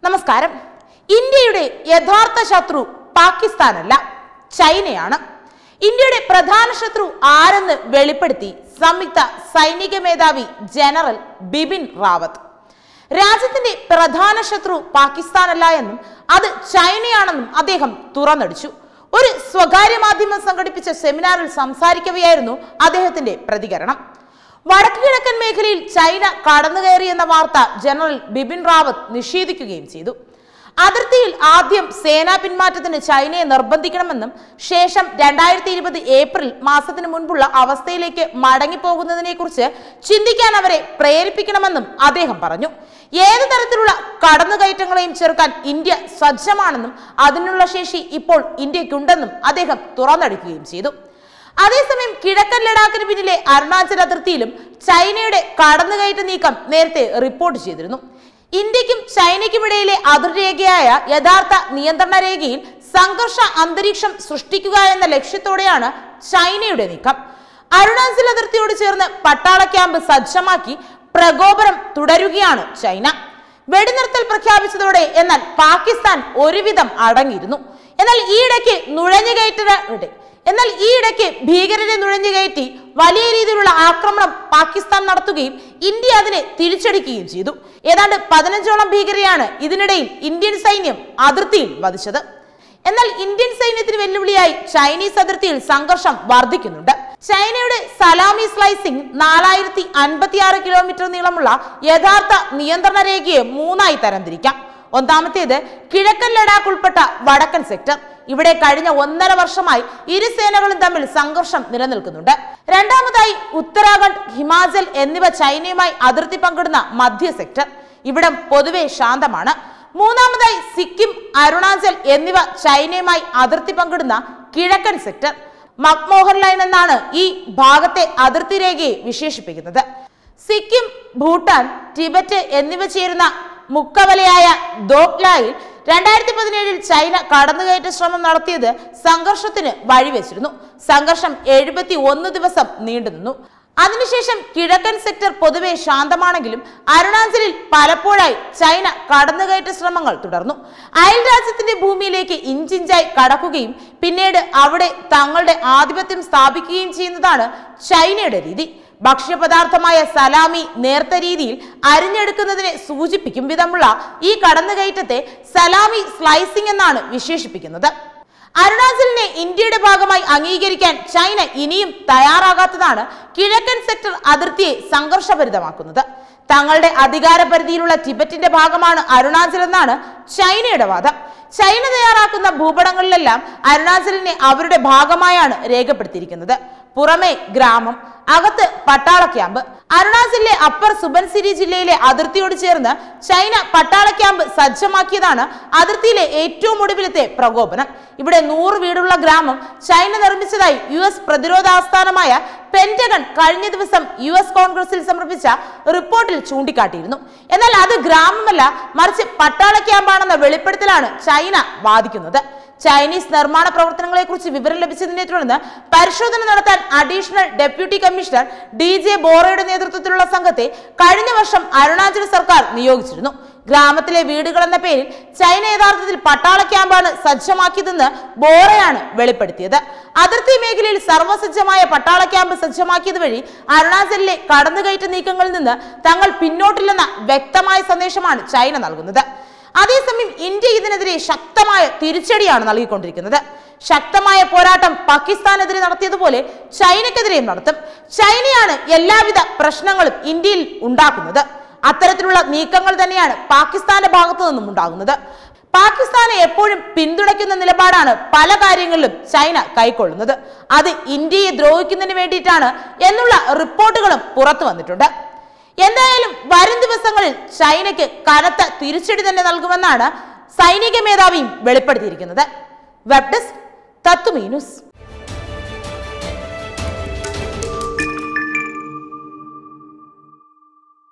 നമസ്കാരം ഇന്ത്യയുടെ യഥാർത്ഥ ശത്രു പാകിസ്ഥാനല്ല ചൈനയാണ് ഇന്ത്യയുടെ പ്രധാന ശത്രു ആരെന്ന് വെളിപ്പെടുത്തി സംയുക്ത സൈനിക മേധാവി ജനറൽ ബിപിൻ റാവത്ത് രാജ്യത്തിന്റെ പ്രധാന ശത്രു പാകിസ്ഥാനല്ല എന്നും അത് ചൈനയാണെന്നും അദ്ദേഹം തുറന്നടിച്ചു ഒരു സ്വകാര്യ മാധ്യമം സംഘടിപ്പിച്ച സെമിനാറിൽ സംസാരിക്കവെയായിരുന്നു അദ്ദേഹത്തിന്റെ പ്രതികരണം വടക്ക് കിഴക്കൻ മേഖലയിൽ ചൈന കടന്നുകയറിയെന്ന വാർത്ത ജനറൽ ബിപിൻ റാവത്ത് നിഷേധിക്കുകയും ചെയ്തു അതിർത്തിയിൽ ആദ്യം സേനാ പിന്മാറ്റത്തിന് ചൈനയെ നിർബന്ധിക്കണമെന്നും ശേഷം രണ്ടായിരത്തി ഇരുപത് ഏപ്രിൽ മാസത്തിന് മുൻപുള്ള അവസ്ഥയിലേക്ക് മടങ്ങിപ്പോകുന്നതിനെ കുറിച്ച് ചിന്തിക്കാൻ അവരെ പ്രേരിപ്പിക്കണമെന്നും അദ്ദേഹം പറഞ്ഞു ഏത് തരത്തിലുള്ള കടന്നുകയറ്റങ്ങളെയും ചെറുക്കാൻ ഇന്ത്യ സജ്ജമാണെന്നും അതിനുള്ള ശേഷി ഇപ്പോൾ ഇന്ത്യക്കുണ്ടെന്നും അദ്ദേഹം തുറന്നടിക്കുകയും ചെയ്തു അതേസമയം കിഴക്കൻ ലഡാക്കിന് പിന്നിലെ അരുണാചൽ അതിർത്തിയിലും ചൈനയുടെ കടന്നുകയറ്റ നീക്കം നേരത്തെ റിപ്പോർട്ട് ചെയ്തിരുന്നു ഇന്ത്യക്കും ചൈനയ്ക്കുമിടയിലെ അതിർരേഖയായ യഥാർത്ഥ നിയന്ത്രണ രേഖയിൽ സംഘർഷ അന്തരീക്ഷം സൃഷ്ടിക്കുക എന്ന ലക്ഷ്യത്തോടെയാണ് ചൈനയുടെ നീക്കം അരുണാചൽ അതിർത്തിയോട് ചേർന്ന് പട്ടാള ക്യാമ്പ് സജ്ജമാക്കി പ്രകോപനം തുടരുകയാണ് ചൈന വെടിനിർത്തൽ പ്രഖ്യാപിച്ചതോടെ എന്നാൽ പാകിസ്ഥാൻ ഒരുവിധം അടങ്ങിയിരുന്നു എന്നാൽ ഈയിടയ്ക്ക് നുഴഞ്ഞുകയറ്റ എന്നാൽ ഈയിടയ്ക്ക് ഭീകരരെ നുഴഞ്ഞുകയറ്റി വലിയ രീതിയിലുള്ള ആക്രമണം പാകിസ്ഥാൻ നടത്തുകയും ഇന്ത്യ അതിനെ തിരിച്ചടിക്കുകയും ചെയ്തു ഏതാണ്ട് പതിനഞ്ചോളം ഭീകരരെയാണ് ഇതിനിടയിൽ ഇന്ത്യൻ സൈന്യം അതിർത്തിയിൽ വധിച്ചത് എന്നാൽ ഇന്ത്യൻ സൈന്യത്തിന് വെല്ലുവിളിയായി ചൈനീസ് അതിർത്തിയിൽ സംഘർഷം വർദ്ധിക്കുന്നുണ്ട് ചൈനയുടെ സലാമി സ്ലൈസിംഗ് നാലായിരത്തി അൻപത്തി ആറ് കിലോമീറ്റർ നീളമുള്ള യഥാർത്ഥ നിയന്ത്രണ രേഖയെ മൂന്നായി തരംതിരിക്കാം ഒന്നാമത്തേത് കിഴക്കൻ ലഡാക്ക് ഉൾപ്പെട്ട വടക്കൻ സെക്ടർ ഇവിടെ കഴിഞ്ഞ ഒന്നര വർഷമായി ഇരു സേനകളും തമ്മിൽ സംഘർഷം നിലനിൽക്കുന്നുണ്ട് രണ്ടാമതായി ഉത്തരാഖണ്ഡ് ഹിമാചൽ എന്നിവ ചൈനയുമായി അതിർത്തി പങ്കിടുന്ന മധ്യ സെക്ടർ ഇവിടം പൊതുവെ ശാന്തമാണ് മൂന്നാമതായി സിക്കിം അരുണാചൽ എന്നിവ ചൈനയുമായി അതിർത്തി പങ്കിടുന്ന കിഴക്കൻ സെക്ടർ മക്മോഹൻ ലൈൻ എന്നാണ് ഈ ഭാഗത്തെ അതിർത്തി രേഖയെ വിശേഷിപ്പിക്കുന്നത് സിക്കിം ഭൂട്ടാൻ ടിബറ്റ് എന്നിവ ചേരുന്ന മുക്കവലയായ ദോക്ലായിൽ രണ്ടായിരത്തി പതിനേഴിൽ ചൈന കടന്നുകയറ്റ ശ്രമം നടത്തിയത് സംഘർഷത്തിന് വഴിവെച്ചിരുന്നു സംഘർഷം എഴുപത്തി ഒന്ന് ദിവസം നീണ്ടുനിന്നു അതിനുശേഷം കിഴക്കൻ സെക്ടർ പൊതുവെ ശാന്തമാണെങ്കിലും അരുണാചലിൽ പലപ്പോഴായി ചൈന കടന്നുകയറ്റ ശ്രമങ്ങൾ തുടർന്നു അയൽ രാജ്യത്തിന്റെ ഭൂമിയിലേക്ക് ഇഞ്ചിഞ്ചായി കടക്കുകയും പിന്നീട് അവിടെ തങ്ങളുടെ ആധിപത്യം സ്ഥാപിക്കുകയും ചെയ്യുന്നതാണ് ചൈനയുടെ രീതി ഭക്ഷ്യപദാർത്ഥമായ സലാമി നേർത്ത രീതിയിൽ അരിഞ്ഞെടുക്കുന്നതിനെ സൂചിപ്പിക്കും വിധമുള്ള ഈ കടന്നുകയറ്റത്തെ സലാമി സ്ലൈസിംഗ് എന്നാണ് വിശേഷിപ്പിക്കുന്നത് അരുണാചലിനെ ഇന്ത്യയുടെ ഭാഗമായി അംഗീകരിക്കാൻ ചൈന ഇനിയും തയ്യാറാകാത്തതാണ് കിഴക്കൻ സെക്ടർ അതിർത്തിയെ സംഘർഷഭരിതമാക്കുന്നത് തങ്ങളുടെ അധികാര പരിധിയിലുള്ള ടിബറ്റിന്റെ ഭാഗമാണ് അരുണാചൽ എന്നാണ് ചൈനയുടെ വാദം ചൈന തയ്യാറാക്കുന്ന ഭൂപടങ്ങളിലെല്ലാം അരുണാചലിനെ അവരുടെ ഭാഗമായാണ് രേഖപ്പെടുത്തിയിരിക്കുന്നത് പുറമെ ഗ്രാമം അകത്ത് പട്ടാള ക്യാമ്പ് അരുണാചലിലെ അപ്പർ സുബൻസിരി ജില്ലയിലെ അതിർത്തിയോട് ചേർന്ന് ചൈന പട്ടാള ക്യാമ്പ് സജ്ജമാക്കിയതാണ് അതിർത്തിയിലെ ഏറ്റവും ഒടുവിലത്തെ പ്രകോപനം ഇവിടെ നൂറ് വീടുള്ള ഗ്രാമം ചൈന നിർമ്മിച്ചതായി യു എസ് പ്രതിരോധ ആസ്ഥാനമായ പെന്റഗൺ കഴിഞ്ഞ ദിവസം യു എസ് കോൺഗ്രസിൽ സമർപ്പിച്ച റിപ്പോർട്ടിൽ ചൂണ്ടിക്കാട്ടിയിരുന്നു എന്നാൽ അത് ഗ്രാമമല്ല മറിച്ച് പട്ടാള ക്യാമ്പാണെന്ന വെളിപ്പെടുത്തലാണ് ചൈന വാദിക്കുന്നത് ചൈനീസ് നിർമ്മാണ പ്രവർത്തനങ്ങളെ കുറിച്ച് വിവരം ലഭിച്ചതിനെ തുടർന്ന് പരിശോധന നടത്താൻ additional deputy commissioner D J ബോറയുടെ നേതൃത്വത്തിലുള്ള സംഘത്തെ കഴിഞ്ഞ വർഷം അരുണാചൽ സർക്കാർ നിയോഗിച്ചിരുന്നു ഗ്രാമത്തിലെ വീടുകൾ എന്ന പേരിൽ ചൈന യഥാർത്ഥത്തിൽ പട്ടാള ക്യാമ്പാണ് സജ്ജമാക്കിയതെന്ന് ബോറയാണ് വെളിപ്പെടുത്തിയത് അതിർത്തി മേഖലയിൽ സർവ്വസജ്ജമായ പട്ടാള ക്യാമ്പ് സജ്ജമാക്കിയത് വഴി അരുണാചലിലെ കടന്നുകയറ്റ നീക്കങ്ങളിൽ നിന്ന് തങ്ങൾ പിന്നോട്ടില്ലെന്ന വ്യക്തമായ സന്ദേശമാണ് ചൈന നൽകുന്നത് അതേസമയം ഇന്ത്യ ഇതിനെതിരെ ശക്തമായ തിരിച്ചടിയാണ് നൽകിക്കൊണ്ടിരിക്കുന്നത് ശക്തമായ പോരാട്ടം പാകിസ്ഥാനെതിരെ നടത്തിയതുപോലെ ചൈനക്കെതിരെയും നടത്തും ചൈനയാണ് എല്ലാവിധ പ്രശ്നങ്ങളും ഇന്ത്യയിൽ ഉണ്ടാക്കുന്നത് അത്തരത്തിലുള്ള നീക്കങ്ങൾ തന്നെയാണ് പാകിസ്ഥാന്റെ ഭാഗത്തു നിന്നും ഉണ്ടാകുന്നത് പാകിസ്ഥാനെ എപ്പോഴും പിന്തുണയ്ക്കുന്ന നിലപാടാണ് പല കാര്യങ്ങളിലും ചൈന കൈക്കൊള്ളുന്നത് അത് ഇന്ത്യയെ ദ്രോഹിക്കുന്നതിന് വേണ്ടിയിട്ടാണ് എന്നുള്ള റിപ്പോർട്ടുകളും പുറത്തു വന്നിട്ടുണ്ട് എന്തായാലും വരും ദിവസങ്ങളിൽ ചൈനയ്ക്ക് കനത്ത തിരിച്ചടി തന്നെ നൽകുമെന്നാണ് സൈനിക മേധാവിയും വെളിപ്പെടുത്തിയിരിക്കുന്നത് വെബ് ഡെസ്ക് തത്തുമീ ന്യൂസ്